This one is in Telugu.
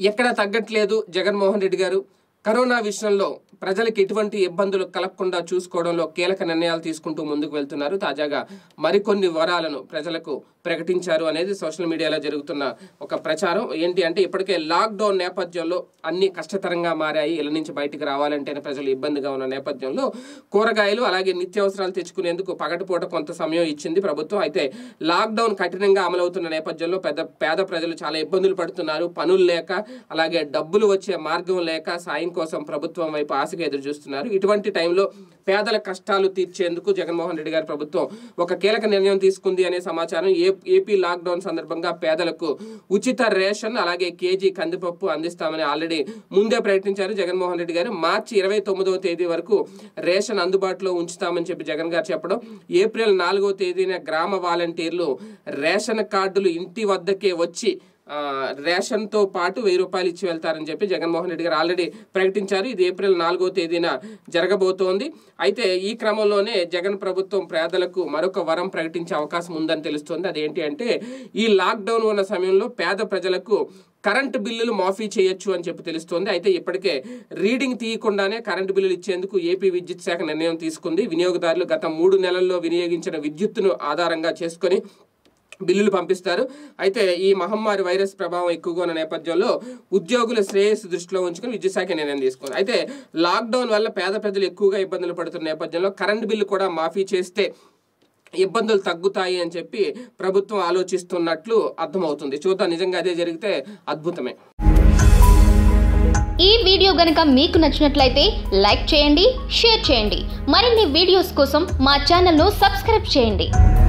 ఎక్కడ తగ్గట్లేదు జగన్మోహన్ రెడ్డి గారు కరోనా విషయంలో ప్రజలకు ఎటువంటి ఇబ్బందులు కలగకుండా చూసుకోవడంలో కీలక నిర్ణయాలు తీసుకుంటూ ముందుకు వెళ్తున్నారు తాజాగా మరికొన్ని వరాలను ప్రజలకు ప్రకటించారు అనేది సోషల్ మీడియాలో జరుగుతున్న ఒక ప్రచారం ఏంటి అంటే ఇప్పటికే లాక్డౌన్ నేపథ్యంలో అన్ని కష్టతరంగా మారాయి ఇళ్ళ నుంచి బయటికి రావాలంటేనే ప్రజలు ఇబ్బందిగా ఉన్న నేపథ్యంలో కూరగాయలు అలాగే నిత్యావసరాలు తెచ్చుకునేందుకు పగటిపూట కొంత సమయం ఇచ్చింది ప్రభుత్వం అయితే లాక్డౌన్ కఠినంగా అమలవుతున్న నేపథ్యంలో పెద్ద పేద ప్రజలు చాలా ఇబ్బందులు పడుతున్నారు పనులు లేక అలాగే డబ్బులు వచ్చే మార్గం లేక సాయం కోసం ప్రభుత్వం వైపు ఆశగా ఎదురు చూస్తున్నారు ఇటువంటి టైంలో పేదల కష్టాలు తీర్చేందుకు జగన్మోహన్ రెడ్డి గారి ప్రభుత్వం ఒక కీలక నిర్ణయం తీసుకుంది అనే సమాచారం ఏ ఏపీ లాక్డౌన్ సందర్భంగా పేదలకు ఉచిత రేషన్ అలాగే కేజీ కందిపప్పు అందిస్తామని ఆల్రెడీ ముందే ప్రకటించారు జగన్మోహన్ రెడ్డి గారు మార్చి ఇరవై తొమ్మిదవ తేదీ వరకు రేషన్ అందుబాటులో ఉంచుతామని చెప్పి జగన్ గారు చెప్పడం ఏప్రిల్ నాలుగవ తేదీన గ్రామ వాలంటీర్లు రేషన్ కార్డులు ఇంటి వద్దకే వచ్చి ఆ, రేషన్తో పాటు వెయ్యి రూపాయలు ఇచ్చి వెళ్తారని చెప్పి జగన్మోహన్ రెడ్డి గారు ఆల్రెడీ ప్రకటించారు ఇది ఏప్రిల్ నాలుగో తేదీన జరగబోతోంది అయితే ఈ క్రమంలోనే జగన్ ప్రభుత్వం పేదలకు మరొక వరం ప్రకటించే అవకాశం ఉందని తెలుస్తోంది అదేంటి అంటే ఈ లాక్డౌన్ ఉన్న సమయంలో పేద ప్రజలకు కరెంటు బిల్లులు మాఫీ చేయొచ్చు అని చెప్పి తెలుస్తోంది అయితే ఇప్పటికే రీడింగ్ తీయకుండానే కరెంటు బిల్లులు ఇచ్చేందుకు ఏపీ విద్యుత్ శాఖ నిర్ణయం తీసుకుంది వినియోగదారులు గత మూడు నెలల్లో వినియోగించిన విద్యుత్తును ఆధారంగా చేసుకొని బిల్లులు పంపిస్తారు అయితే ఈ మహమ్మారి వైరస్ ప్రభావం ఎక్కువగా ఉన్న నేపథ్యంలో ఉద్యోగుల శ్రేయస్సు దృష్టిలో ఉంచుకొని విద్యుత్ శాఖ నిర్ణయం తీసుకుంది అయితే లాక్డౌన్ వల్ల పేద ప్రజలు ఎక్కువగా ఇబ్బందులు పడుతున్న నేపథ్యంలో కరెంట్ బిల్లు కూడా మాఫీ చేస్తే ఇబ్బందులు తగ్గుతాయి అని చెప్పి ప్రభుత్వం ఆలోచిస్తున్నట్లు అర్థమవుతుంది చూద్దాం నిజంగా అదే జరిగితే అద్భుతమే ఈ వీడియో గనుక మీకు నచ్చినట్లయితే లైక్ చేయండి షేర్ చేయండి మరిన్ని వీడియోస్ కోసం మా ఛానల్ను సబ్స్క్రైబ్ చేయండి